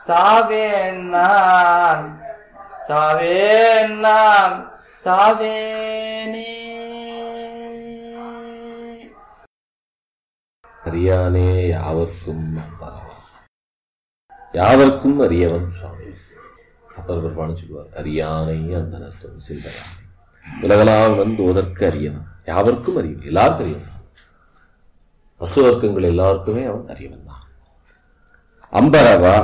சாவேன் நான் சாவேன் நான் சாவேனே அறியானே யாவர்க்கும் அம்பரவன் யாவர்க்கும் அறியவன் சுவாமி அப்பர் பெருமானு சொல்லுவார் அறியானை அந்த நஷ்டம் சிந்தனை உலகலாம் வந்து ஓதற்கு அறியவன் யாவர்க்கும் அறியவன் எல்லாருக்கும் அறியவன் பசு வர்க்கங்கள் எல்லாருக்குமே அவன் அறியவன் தான் அம்பரவா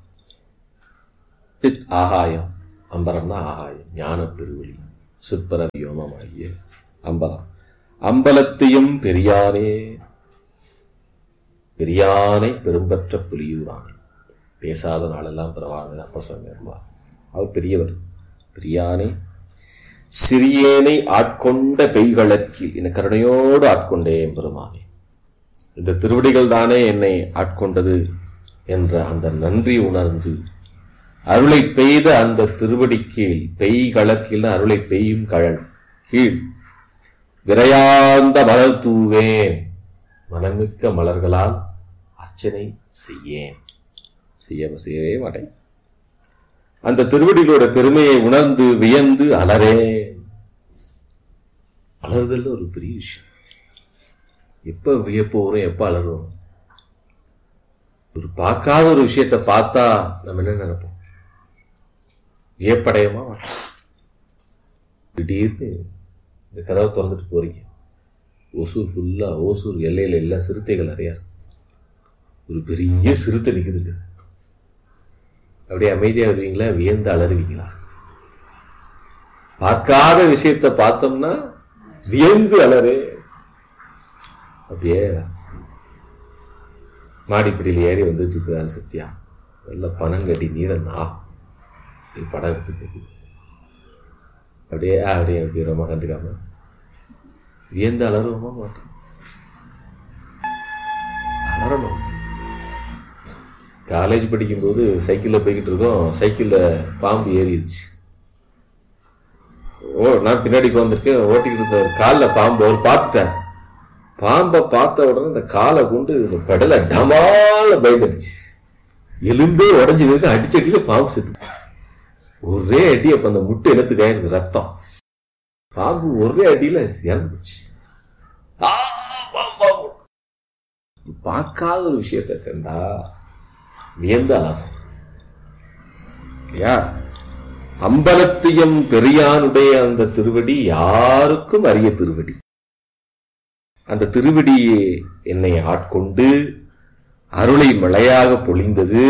சித் ஆகாயம் அம்பரம்னா ஆகாயம் ஞான பெருவெளி சிற்பர வியோமமாகிய அம்பலம் அம்பலத்தையும் பெரியாரே பெரியானை பெரும்பற்ற புலியூரானை பேசாத நாளெல்லாம் பிறவான அப்ப சொல்லுவார் அவர் பெரியவர் பெரியானை சிறியேனை ஆட்கொண்ட பெய்களற்கில் என கருணையோடு ஆட்கொண்டேன் பெருமானே இந்த திருவடிகள் தானே என்னை ஆட்கொண்டது என்ற அந்த நன்றி உணர்ந்து அருளை பெய்த அந்த திருவடி கீழ் பெய் கலக்கில் அருளை பெய்யும் கழல் கீழ் விரையார்ந்த மலர் தூவேன் மனமிக்க மலர்களால் அர்ச்சனை செய்யேன் செய்ய செய்யவே மாட்டேன் அந்த திருவடிகளோட பெருமையை உணர்ந்து வியந்து அலறேன் அலறுதல் ஒரு பெரிய விஷயம் எப்ப வியப்பு வரும் எப்ப அலறும் ஒரு பார்க்காத ஒரு விஷயத்தை பார்த்தா நம்ம என்ன நினைப்போம் வியப்படையமா மாட்டோம் திடீர்னு இந்த கதவை திறந்துட்டு போறீங்க ஓசூர் ஃபுல்லா ஓசூர் எல்லையில எல்லாம் சிறுத்தைகள் நிறையா இருக்கு. ஒரு பெரிய சிறுத்தை நிக்குதுங்க அப்படியே அமைதியா வருவீங்களா வியந்து அலறுவீங்களா பார்க்காத விஷயத்தை பார்த்தோம்னா வியந்து அலறு அப்படியே மாடிப்படியில் ஏறி வந்துட்டு இருக்கிறாரு சத்யா நல்ல பணம் கட்டி நீரை நா இப்படி படம் எடுத்து போகுது அப்படியே அப்படியே அப்படியே ரொம்ப கண்டுக்காம வியந்து அலறுவோமா மாட்டோம் அலறணும் காலேஜ் படிக்கும்போது சைக்கிளில் போய்கிட்டு இருக்கோம் சைக்கிளில் பாம்பு ஏறிடுச்சு ஓ நான் பின்னாடி வந்திருக்கேன் ஓட்டிக்கிட்டு இருந்த காலில் பாம்பு அவர் பார்த்துட்டார் பாம்பை பார்த்த உடனே இந்த காலை கொண்டு இந்த பெடலை டமால பயந்துடுச்சு எலும்பே உடஞ்சி போயிருக்கு அடிச்சு அடியில பாம்பு செத்து ஒரே அடி அப்ப அந்த முட்டை இனத்துக்காக எனக்கு ரத்தம் பாம்பு ஒரே அடியில இறந்துச்சு ஆ, பாம்பு, பாம்பு. பார்க்காத ஒரு விஷயத்தை கண்டா வியந்து அழகும் இல்லையா அம்பலத்தியம் பெரியானுடைய அந்த திருவடி யாருக்கும் அரிய திருவடி அந்த திருவடியே என்னை ஆட்கொண்டு அருளை மழையாக பொழிந்தது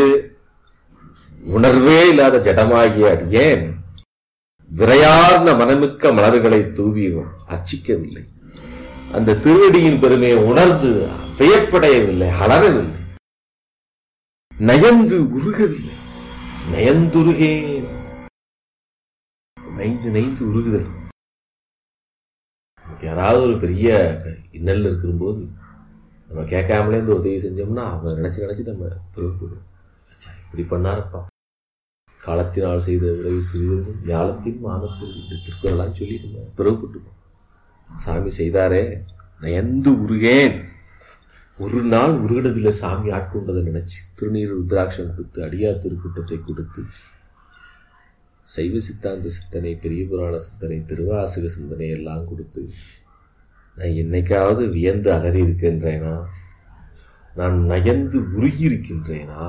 உணர்வே இல்லாத ஜடமாகிய அடியேன் விரையார்ந்த மனமிக்க மலர்களை தூவி அர்ச்சிக்கவில்லை அந்த திருவடியின் பெருமையை உணர்ந்து வியப்படையவில்லை அலறவில்லை நயந்து உருகவில்லை நயந்துருகேன் நைந்து நைந்து உருகுதல் நமக்கு யாராவது ஒரு பெரிய இன்னல் இருக்கும்போது நம்ம கேட்காமலே இந்த உதவி செஞ்சோம்னா அவங்க நினைச்சு நினைச்சு நம்ம பிறகு இப்படி பண்ணாருப்பா காலத்தினால் செய்த உதவி சிறிது ஞாலத்தின் மானத்தில் இந்த திருக்குறளான்னு சொல்லி நம்ம பிறகுப்பட்டுப்போம் சாமி செய்தாரே நயந்து உருகேன் ஒரு நாள் உருகினதில் சாமி ஆட்கொண்டதை நினைச்சு திருநீர் ருத்ராட்சம் கொடுத்து அடியார் திருக்கூட்டத்தை கொடுத்து சைவ சித்தாந்த சிந்தனை பெரிய புராண சிந்தனை திருவாசக சிந்தனை எல்லாம் கொடுத்து நான் என்னைக்காவது வியந்து அலறி இருக்கின்றேனா நான் நயந்து உருகி இருக்கின்றேனா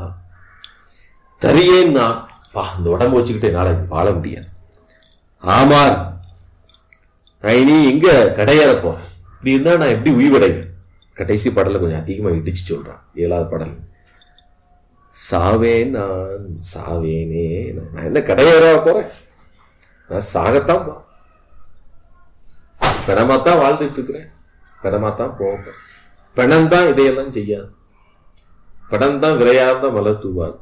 தரியேன் நான் பா இந்த உடம்பு வச்சுக்கிட்டு என்னால் வாழ முடியாது ஆமார் நான் இனி எங்க கடையறப்போ இப்படி இருந்தா நான் எப்படி உயிர்வடைவேன் கடைசி பாடல கொஞ்சம் அதிகமா இடிச்சு சொல்றான் ஏழாவது பாடல் சாவேன் நான் சாவேனே நான் என்ன கடையேற போறேன் நான் சாகத்தான் போ பிணமாத்தான் வாழ்ந்துட்டு இருக்கிறேன் பிணமாத்தான் போவேன் பிணம் தான் இதையெல்லாம் செய்யாது பிணம் தான் விரையார்ந்த மலர் தூவாது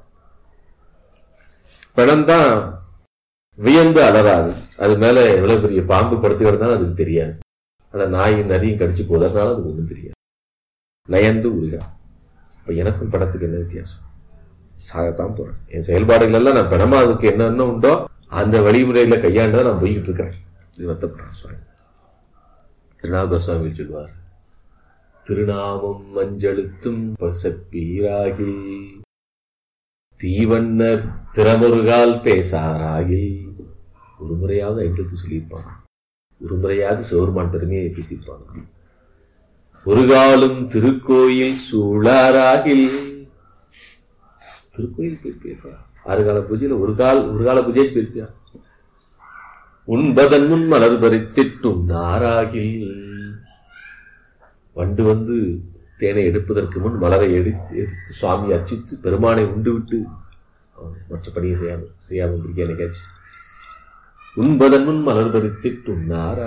பிணம் தான் வியந்து அலறாது அது மேல எவ்வளவு பெரிய பாம்பு படுத்து கிடந்தாலும் அதுக்கு தெரியாது ஆனா நாயும் நரியும் கடிச்சு போதறதுனால அதுக்கு ஒன்றும் தெரியாது நயந்து உருகா இப்ப எனக்கும் படத்துக்கு என்ன வித்தியாசம் சாகத்தான் போறேன் என் செயல்பாடுகள் எல்லாம் நான் பிணமா அதுக்கு என்னென்ன உண்டோ அந்த வழிமுறையில கையாண்டு நான் போய்கிட்டு இருக்கிறேன் இது வருத்தப்படுறேன் சுவாமி திருநாக சுவாமி சொல்வார் திருநாமம் மஞ்சளுத்தும் பசப்பீராகி தீவண்ணர் திறமொருகால் பேசாராயில் ஒரு முறையாவது ஐந்தெழுத்து சொல்லியிருப்பான் ஒரு முறையாவது சிவருமான் பெருமையை பேசியிருப்பான் ஒரு காலும் திருக்கோயில் சூழாராகில் திருக்கோயில் போயிருப்பியா ஆறு கால பூஜையில ஒரு கால் ஒரு கால பூஜை போயிருப்பியா உண்பதன் முன் மலர் பறித்திட்டும் நாராகில் வண்டு வந்து தேனை எடுப்பதற்கு முன் மலரை எடு எடுத்து சுவாமி அர்ச்சித்து பெருமானை உண்டு விட்டு அவன் மற்ற பணியை செய்யாம செய்யாம வந்திருக்கேன் என்னைக்காச்சு உண்பதன் முன் மலர் பறித்திட்டும் நாரா